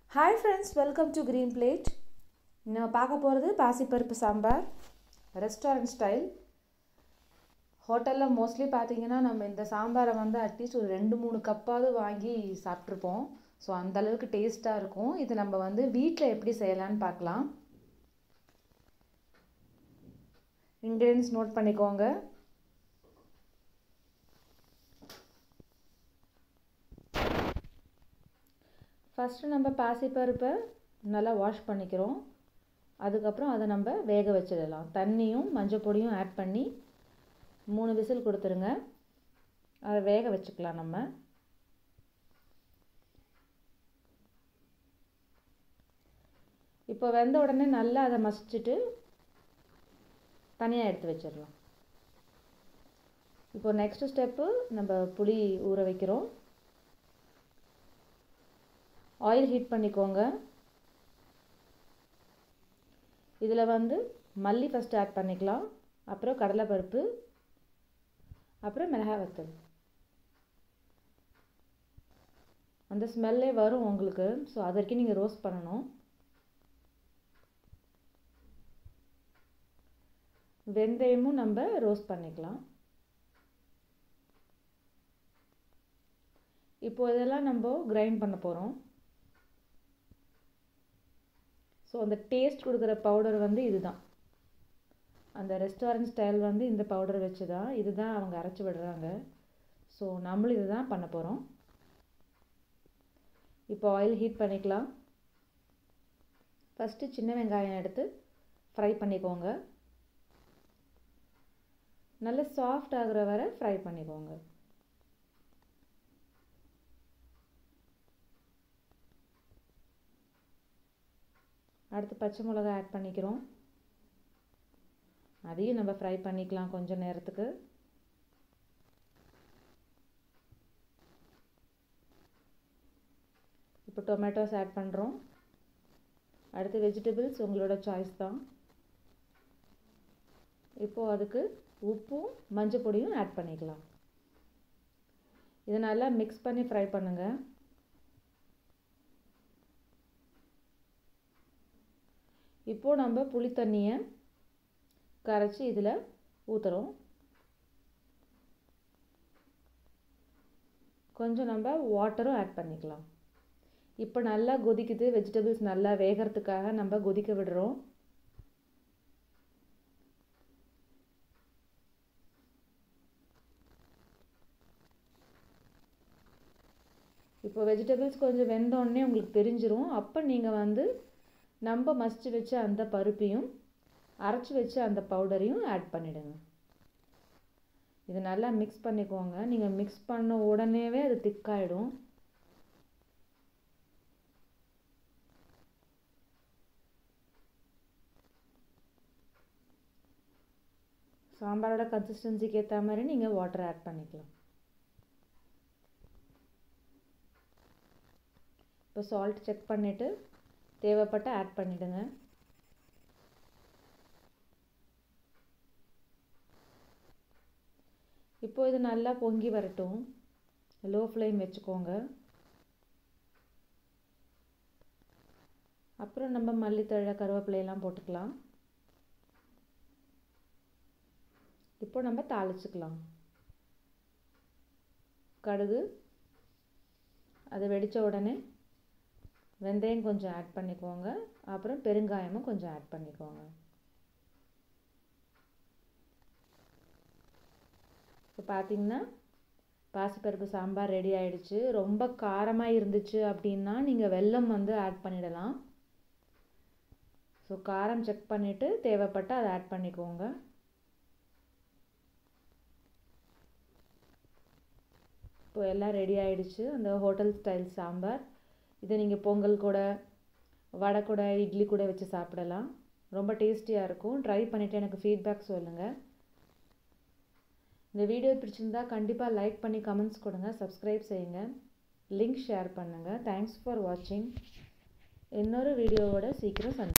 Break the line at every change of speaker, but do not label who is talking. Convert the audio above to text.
hi friends welcome to green plate நம்ம பார்க்க போகிறது பாசிப்பருப்பு சாம்பார் ரெஸ்டாரண்ட் ஸ்டைல் ஹோட்டலில் மோஸ்ட்லி பார்த்தீங்கன்னா நம்ம இந்த சாம்பாரை வந்து அட்லீஸ்ட் ஒரு ரெண்டு மூணு கப்பாவது வாங்கி சாப்பிட்ருப்போம் ஸோ அந்தளவுக்கு டேஸ்ட்டாக இருக்கும் இது நம்ம வந்து வீட்டில் எப்படி செய்யலான்னு பார்க்கலாம் இன்க்ரீடியன்ஸ் நோட் பண்ணிக்கோங்க ஃபஸ்ட்டு நம்ம பாசிப்பருப்பை நல்லா வாஷ் பண்ணிக்கிறோம் அதுக்கப்புறம் அதை நம்ம வேக வச்சிடலாம் தண்ணியும் மஞ்சள் பொடியும் ஆட் பண்ணி மூணு விசில் கொடுத்துருங்க அதை வேக வச்சுக்கலாம் நம்ம இப்போ வெந்த உடனே நல்லா அதை மசிச்சுட்டு தனியாக எடுத்து வச்சிடலாம் இப்போ நெக்ஸ்ட் ஸ்டெப்பு நம்ம புளி ஊற வைக்கிறோம் ஆயில் ஹீட் பண்ணிக்கோங்க இதில் வந்து மல்லி ஃபஸ்ட்டு ஆட் பண்ணிக்கலாம் அப்புறம் கடலைப்பருப்பு அப்புறம் மிளகாய் வத்தல் அந்த ஸ்மெல்லே வரும் உங்களுக்கு ஸோ அது வரைக்கும் நீங்கள் ரோஸ்ட் பண்ணணும் வெந்தயமும் நம்ம ரோஸ்ட் பண்ணிக்கலாம் இப்போ இதெல்லாம் நம்ம கிரைண்ட் பண்ண போகிறோம் ஸோ அந்த டேஸ்ட் கொடுக்குற பவுடர் வந்து இதுதான் அந்த ரெஸ்டாரண்ட் ஸ்டைல் வந்து இந்த பவுடர் வச்சு தான் இது தான் அவங்க அரைச்சி விடுறாங்க ஸோ நம்மளும் இது தான் பண்ண போகிறோம் இப்போ ஆயில் ஹீட் பண்ணிக்கலாம் ஃபஸ்ட்டு சின்ன வெங்காயம் எடுத்து ஃப்ரை பண்ணிக்கோங்க நல்ல சாஃப்ட் ஆகிற வரை ஃப்ரை பண்ணிக்கோங்க அடுத்து பச்சை மிளகா ஆட் பண்ணிக்கிறோம் அதையும் நம்ம ஃப்ரை பண்ணிக்கலாம் கொஞ்சம் நேரத்துக்கு இப்போ டொமேட்டோஸ் ஆட் பண்ணுறோம் அடுத்து வெஜிடபிள்ஸ் உங்களோட சாய்ஸ் தான் இப்போது அதுக்கு உப்பும் மஞ்சள் பொடியும் ஆட் பண்ணிக்கலாம் இதை நல்லா மிக்ஸ் பண்ணி ஃப்ரை பண்ணுங்கள் இப்போது நம்ம புளி தண்ணியை கரைச்சி இதில் ஊற்றுறோம் கொஞ்சம் நம்ம வாட்டரும் ஆட் பண்ணிக்கலாம் இப்போ நல்லா கொதிக்குது வெஜிடபிள்ஸ் நல்லா வேகிறதுக்காக நம்ம கொதிக்க விடுறோம் இப்போ வெஜிடபிள்ஸ் கொஞ்சம் வெந்தோடனே உங்களுக்கு தெரிஞ்சிரும் அப்போ நீங்கள் வந்து நம்ம மசிச்சு வச்ச அந்த பருப்பையும் அரைச்சி வச்ச அந்த பவுடரையும் ஆட் பண்ணிவிடுங்க இது நல்லா மிக்ஸ் பண்ணிக்கோங்க நீங்கள் மிக்ஸ் பண்ண உடனேவே அது திக்காயிடும் சாம்பாரோட கன்சிஸ்டன்சிக்கு ஏற்ற மாதிரி நீங்கள் வாட்டர் ஆட் பண்ணிக்கலாம் இப்போ சால்ட் செக் பண்ணிவிட்டு தேவைப்பட்ட ஆட் பண்ணிவிடுங்க இப்போ இது நல்லா பொங்கி வரட்டும் லோ ஃப்ளேம் வச்சுக்கோங்க அப்புறம் நம்ம மல்லித்தழை கருவேப்பிலையெல்லாம் போட்டுக்கலாம் இப்போ நம்ம தாளிச்சுக்கலாம் கடுகு அது வெடித்த உடனே வெந்தயம் கொஞ்சம் ஆட் பண்ணிக்கோங்க அப்புறம் பெருங்காயமும் கொஞ்சம் ஆட் பண்ணிக்கோங்க இப்போ பார்த்தீங்கன்னா பாசிப்பருப்பு சாம்பார் ரெடி ஆயிடுச்சு ரொம்ப காரமாக இருந்துச்சு அப்படின்னா நீங்கள் வெல்லம் வந்து ஆட் பண்ணிடலாம் ஸோ காரம் செக் பண்ணிவிட்டு தேவைப்பட்டு அதை ஆட் பண்ணிக்கோங்க இப்போ எல்லாம் ரெடி ஆயிடுச்சு அந்த ஹோட்டல் ஸ்டைல் சாம்பார் இதை நீங்கள் பொங்கல் கூட வடை கூட இட்லி கூட வச்சு சாப்பிடலாம் ரொம்ப டேஸ்டியாக இருக்கும் ட்ரை பண்ணிவிட்டு எனக்கு ஃபீட்பேக் சொல்லுங்கள் இந்த வீடியோ பிடிச்சிருந்தா கண்டிப்பாக லைக் பண்ணி கமெண்ட்ஸ் கொடுங்க சப்ஸ்கிரைப் செய்யுங்க லிங்க் ஷேர் பண்ணுங்கள் தேங்க்ஸ் ஃபார் வாட்சிங் இன்னொரு வீடியோவோட சீக்கிரம் சந்தி